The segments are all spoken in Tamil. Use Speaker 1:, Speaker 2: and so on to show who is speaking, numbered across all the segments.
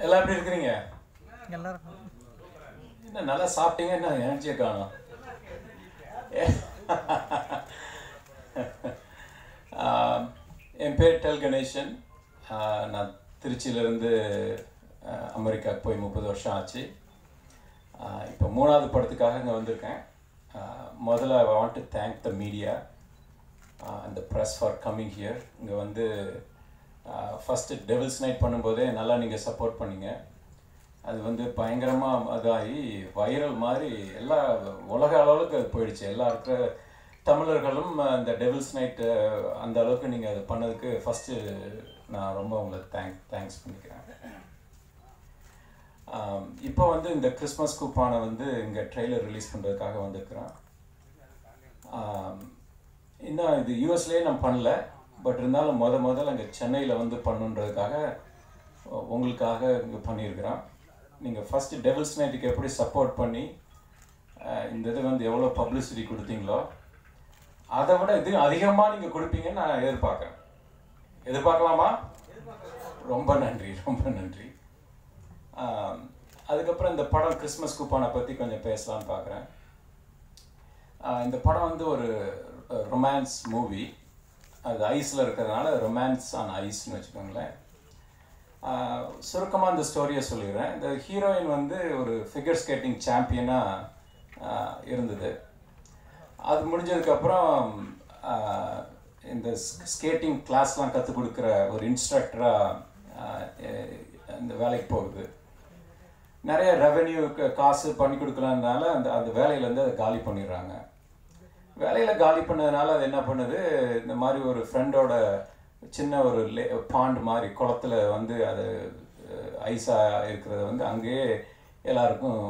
Speaker 1: எல்லாம் எப்படி இருக்கிறீங்க
Speaker 2: எல்லாருக்கும்
Speaker 1: என்ன நல்லா சாப்பிட்டீங்க என்ன எனர்ஜியை காணும் ஆஹ், என் பேர் டெல் கணேசன் ஆஹ், நான் திருச்சியிலேருந்து அமெரிக்காவுக்கு போய் முப்பது வருஷம் ஆச்சு ஆஹ், இப்போ மூணாவது படத்துக்காக இங்கே வந்திருக்கேன் ஆஹ், முதல்ல I want to thank the media அந்த ப்ரெஸ் ஃபார் கம்மிங் ஹியர் இங்கே வந்து ஃபஸ்ட்டு டெவில்ஸ் நைட் பண்ணும்போதே நல்லா நீங்கள் சப்போர்ட் பண்ணீங்க அது வந்து பயங்கரமாக அதாகி வைரல் மாதிரி எல்லா உலக அளவுக்கு அது போயிடுச்சு எல்லா இருக்கிற தமிழர்களும் அந்த டெவில்ஸ் நைட்டு அந்த அளவுக்கு நீங்கள் அது பண்ணதுக்கு ஃபஸ்ட்டு நான் ரொம்ப உங்களுக்கு தேங்க் தேங்க்ஸ் பண்ணிக்கிறேன் ஆம், இப்போ வந்து இந்த கிறிஸ்மஸ் கூப்பானை வந்து இங்கே ட்ரெய்லர் ரிலீஸ் பண்ணுறதுக்காக வந்திருக்கிறேன் ஆம், இன்னும் இது யூஎஸ்லேயே நான் பண்ணல பட் இருந்தாலும் முத முதல்ல இங்கே சென்னையில் வந்து பண்ணுன்றதுக்காக உ- உங்களுக்காக இங்கே பண்ணியிருக்கிறேன் நீங்கள் ஃபஸ்ட்டு டெவில்ஸ் நைட்டுக்கு எப்படி சப்போர்ட் பண்ணி அஹ், இந்த இது வந்து எவ்வளோ பப்ளிசிட்டி கொடுத்தீங்களோ அதை விட இது அதிகமாக நீங்கள் கொடுப்பீங்கன்னு நான் எதிர்பார்க்குறேன் எதிர்பார்க்கலாமா ரொம்ப நன்றி ரொம்ப நன்றி ஆம், அதுக்கப்புறம் இந்த படம் கிறிஸ்மஸ் கூப்பானை பற்றி கொஞ்சம் பேசலாம்னு பார்க்குறேன் ஆஹ் இந்த படம் வந்து ஒரு ரொமான்ஸ் மூவி அது ஐஸில் இருக்கிறதுனால ரொமான்ஸ் ஆன் ஐஸ்னு வச்சுக்கோங்களேன் சுருக்கமாக இந்த ஸ்டோரியை சொல்லிடுறேன் இந்த ஹீரோயின் வந்து ஒரு ஃபிகர் ஸ்கேட்டிங் சாம்பியனாக இருந்தது அது முடிஞ்சதுக்கப்புறம் ஆஹ் இந்த ஸ்கேட்டிங் கிளாஸ்லாம் கற்றுக் கொடுக்குற ஒரு இன்ஸ்ட்ரக்டராக இந்த வேலைக்கு போகுது நிறைய ரெவென்யூ காசு பண்ணி கொடுக்கலனால அந்த அந்த வேலையிலேருந்து அதை காலி பண்ணிடுறாங்க வேலையில் காலி பண்ணதுனால அது என்ன பண்ணுது இந்த மாதிரி ஒரு ஃப்ரெண்டோட சின்ன ஒரு லே பாண்ட் மாதிரி குளத்துல வந்து அது ஐஸாக இருக்கிறத வந்து அங்கேயே எல்லாருக்கும்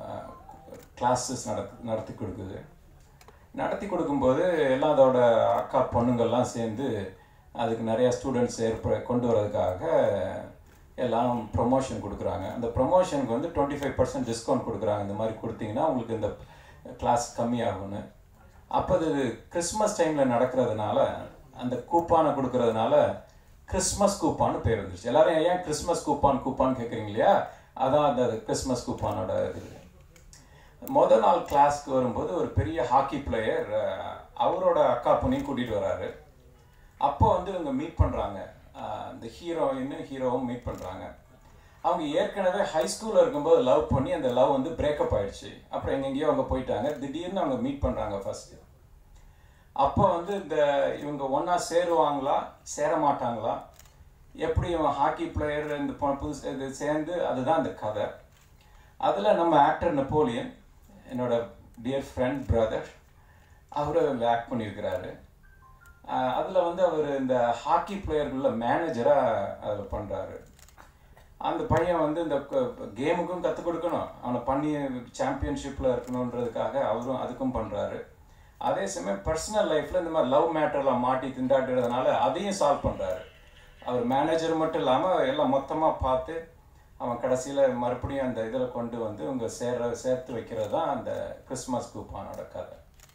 Speaker 1: கிளாஸஸ் நடத் நடத்தி கொடுக்குது நடத்தி கொடுக்கும்போது எல்லாம் அதோட அக்கா பொண்ணுங்கள்லாம் சேர்ந்து அதுக்கு நிறைய ஸ்டூடெண்ட்ஸ் ஏற்ப கொண்டு வரதுக்காக எல்லாம் ப்ரொமோஷன் கொடுக்குறாங்க அந்த ப்ரொமோஷனுக்கு வந்து டுவெண்ட்டி ஃபைவ் பர்சன்ட் டிஸ்கவுண்ட் கொடுக்குறாங்க இந்த மாதிரி கொடுத்தீங்கன்னா உங்களுக்கு இந்த கிளாஸ் கம்மியாகும்னு அப்போ அது கிறிஸ்மஸ் டைமில் நடக்கிறதுனால அந்த கூப்பானை கொடுக்கறதுனால கிறிஸ்மஸ் கூப்பான்னு பேர் வந்துருச்சு எல்லாரும் ஏன் கிறிஸ்மஸ் கூப்பான் கூப்பான்னு கேட்குறீங்க இல்லையா அதான் அந்த கிறிஸ்மஸ் கூப்பானோட இது முதல் நாள் கிளாஸ்க்கு வரும்போது ஒரு பெரிய ஹாக்கி பிளேயர் அவரோட அக்கா பொண்ணையும் கூட்டிகிட்டு வராரு அப்போ வந்து இவங்க மீட் பண்ணுறாங்க இந்த ஹீரோயின் ஹீரோவும் மீட் பண்ணுறாங்க அவங்க ஏற்கனவே ஹை ஸ்கூலில் இருக்கும்போது லவ் பண்ணி அந்த லவ் வந்து பிரேக்கப் ஆயிடுச்சு அப்புறம் எங்கெங்கேயோ அவங்க போயிட்டாங்க திடீர்னு அவங்க மீட் பண்ணுறாங்க ஃபர்ஸ்ட் அப்போ வந்து இந்த இவங்க ஒன்றா சேருவாங்களா சேர மாட்டாங்களா எப்படி இவன் ஹாக்கி பிளேயர் இந்த பொ- புதுசு இது சேர்ந்து அதுதான் இந்த கதை அதில் நம்ம ஆக்டர் நெப்போலியன் என்னோட டியர் ஃப்ரெண்ட் பிரதர் அவர் ஆக்ட் பண்ணியிருக்கிறாரு அதில் வந்து அவர் இந்த ஹாக்கி பிளேயர்குள்ள மேனேஜராக அதில் பண்ணுறாரு அந்த பையன் வந்து இந்த கேமுக்கும் கற்றுக் கொடுக்கணும் அவனை பண்ணி சாம்பியன்ஷிப்பில் இருக்கணுன்றதுக்காக அவரும் அதுக்கும் பண்ணுறாரு அதே சமயம் பர்சனல் லைஃப்பில் இந்த மாதிரி லவ் மேட்டரில் மாட்டி திண்டாடுறதுனால அதையும் சால்வ் பண்ணுறாரு அவர் மேனேஜர் மட்டும் இல்லாமல் எல்லாம் மொத்தமாக பார்த்து அவன் கடைசியில் மறுபடியும் அந்த இதில் கொண்டு வந்து இவங்க சேர சேர்த்து வைக்கிறது தான் அந்த கிறிஸ்மஸ் கூப்பானோட கதை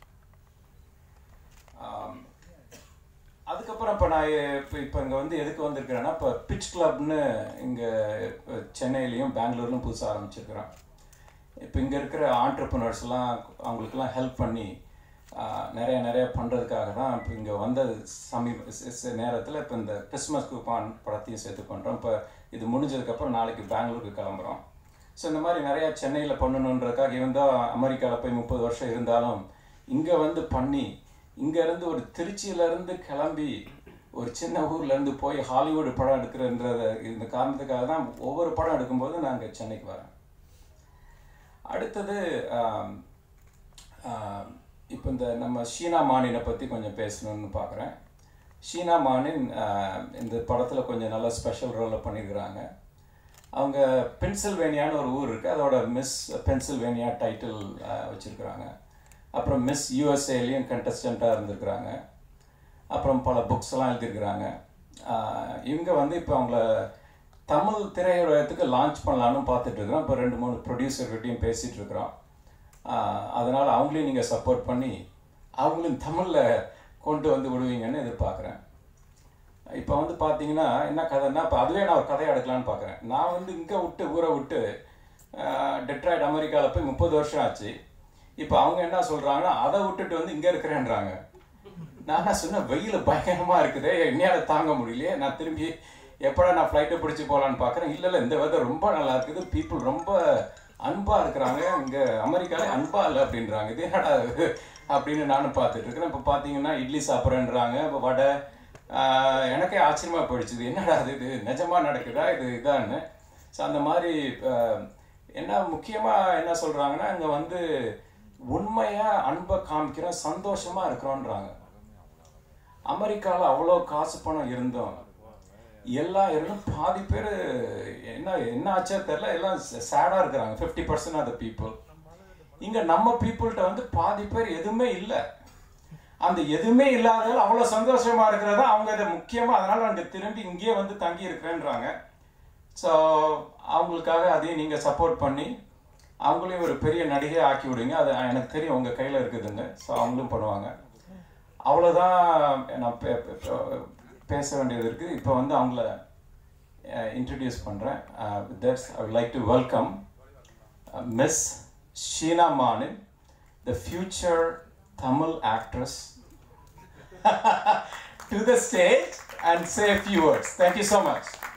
Speaker 1: ஆம், அதுக்கப்புறம் இப்போ நான் இப்போ இப்போ இங்கே வந்து எதுக்கு வந்திருக்கிறேன்னா இப்போ பிச் கிளப்னு இங்கே சென்னையிலையும் பெங்களூர்லையும் புதுசாக ஆரம்பிச்சிருக்கிறோம் இப்போ இங்கே இருக்கிற ஆண்டர்பனர்ஸ்லாம் அவங்களுக்கெல்லாம் ஹெல்ப் பண்ணி ஆஹ், நிறைய நிறைய பண்ணுறதுக்காக தான் இப்போ இங்கே வந்த சமீப நேரத்தில் இப்போ இந்த கிறிஸ்மஸ் கூப்பான் படத்தையும் சேர்த்து பண்ணுறோம் இப்போ இது முடிஞ்சதுக்கப்புறம் நாளைக்கு பெங்களூருக்கு கிளம்புறோம் ஸோ இந்த மாதிரி நிறையா சென்னையில் பண்ணணுன்றதுக்காக இருந்தால் அமெரிக்காவில் போய் முப்பது வருஷம் இருந்தாலும் இங்கே வந்து பண்ணி இங்கேருந்து ஒரு திருச்சியிலேருந்து கிளம்பி ஒரு சின்ன ஊர்லேருந்து போய் ஹாலிவுட் படம் எடுக்கிறன்றத இந்த காரணத்துக்காக தான் ஒவ்வொரு படம் எடுக்கும்போது நான் இங்கே சென்னைக்கு வரேன் அடுத்தது ஆம், ஆம், இப்போ இந்த நம்ம ஷீனா மானினை பற்றி கொஞ்சம் பேசணும்னு பார்க்குறேன் ஷீனா மானின் ஆஹ், இந்த படத்தில் கொஞ்சம் நல்ல ஸ்பெஷல் ரோலில் பண்ணியிருக்கிறாங்க அவங்க பென்சில்வேனியான்னு ஒரு ஊர் இருக்குது அதோட மிஸ் பென்சில்வேனியா டைட்டில் வச்சுருக்குறாங்க அப்புறம் மிஸ் யூஎஸ்ஏலையும் கண்டஸ்டண்ட்டாக இருந்திருக்கிறாங்க அப்புறம் பல புக்ஸ் எல்லாம் எழுதியிருக்கிறாங்க ஆஹ், இவங்க வந்து இப்போ அவங்கள தமிழ் திரையுலகத்துக்கு லான்ச் பண்ணலான்னு பார்த்துட்டு இருக்கிறோம் இப்போ ரெண்டு மூணு ப்ரொடியூசர்கிட்டையும் பேசிகிட்டு இருக்கிறோம் ஆஹ், அதனால அவங்களையும் நீங்கள் சப்போர்ட் பண்ணி அவங்களையும் தமிழில் கொண்டு வந்து விடுவீங்கன்னு எதிர்பார்க்குறேன் இப்போ வந்து பார்த்தீங்கன்னா என்ன கதைன்னா இப்போ அதுவே நான் ஒரு கதையை எடுக்கலான்னு பார்க்குறேன் நான் வந்து இங்கே விட்டு ஊரை விட்டு டெட்ராய்ட் அமெரிக்காவில் போய் முப்பது வருஷம் ஆச்சு இப்போ அவங்க என்ன சொல்கிறாங்கன்னா அதை விட்டுட்டு வந்து இங்கே இருக்கிறேன்றாங்க நான் என்ன சொன்னேன் வெயில் பயங்கரமாக இருக்குது என்னால் தாங்க முடியலையே நான் திரும்பி எப்படா நான் ஃப்ளைட்டை பிடிச்சி போகலான்னு பார்க்குறேன் இல்லை இல்லை இந்த வெதர் ரொம்ப நல்லா இருக்குது பீப்புள் ரொம்ப அன்பாக இருக்கிறாங்க இங்கே அமெரிக்காலே அன்பாக இல்லை அப்படின்றாங்க இது என்னடா இது? அப்படின்னு நானும் பார்த்துட்டு இருக்கிறேன் இப்போ பார்த்தீங்கன்னா இட்லி சாப்பிட்றேன்றாங்க இப்போ வடை ஆஹ், எனக்கே ஆச்சரியமாக போயிடுச்சு இது என்னடா இது இது நிஜமாக நடக்குதா இது இதான்னு ஸோ அந்த மாதிரி ஆஹ், என்ன முக்கியமாக என்ன சொல்கிறாங்கன்னா இங்கே வந்து உண்மையாக அன்பை காமிக்கிறோம் சந்தோஷமாக இருக்கிறோன்றாங்க அமெரிக்காவில் அவ்வளோ காசு பணம் இருந்தோம் எல்லாம் இருந்தும் பாதி பேர் என்ன என்ன ஆச்சோ தெரில எல்லாம் சேடாக இருக்கிறாங்க fifty percent of the people இங்கே நம்ம பீப்புள்கிட்ட வந்து பாதி பேர் எதுவுமே இல்லை அந்த எதுவுமே இல்லாததால் அவ்வளோ சந்தோஷமாக இருக்கிறதா அவங்க இதை முக்கியமாக அதனால் அங்கே திரும்பி இங்கேயே வந்து தங்கி இருக்கிறேன்றாங்க ஸோ அவங்களுக்காக அதையும் நீங்கள் சப்போர்ட் பண்ணி அவங்களையும் ஒரு பெரிய நடிகை ஆக்கி விடுங்க அது எனக்கு தெரியும் உங்கள் கையில் இருக்குதுங்க ஸோ அவங்களும் பண்ணுவாங்க அவ்வளோதான் நான் பே- பே- பேச வேண்டியது இருக்குது இப்போ வந்து அவங்கள இன்ட்ரடியூஸ் பண்ணுறேன் that's I like to welcome miss Sheena மானின் the future Tamil actress to the stage and say few words thank you so much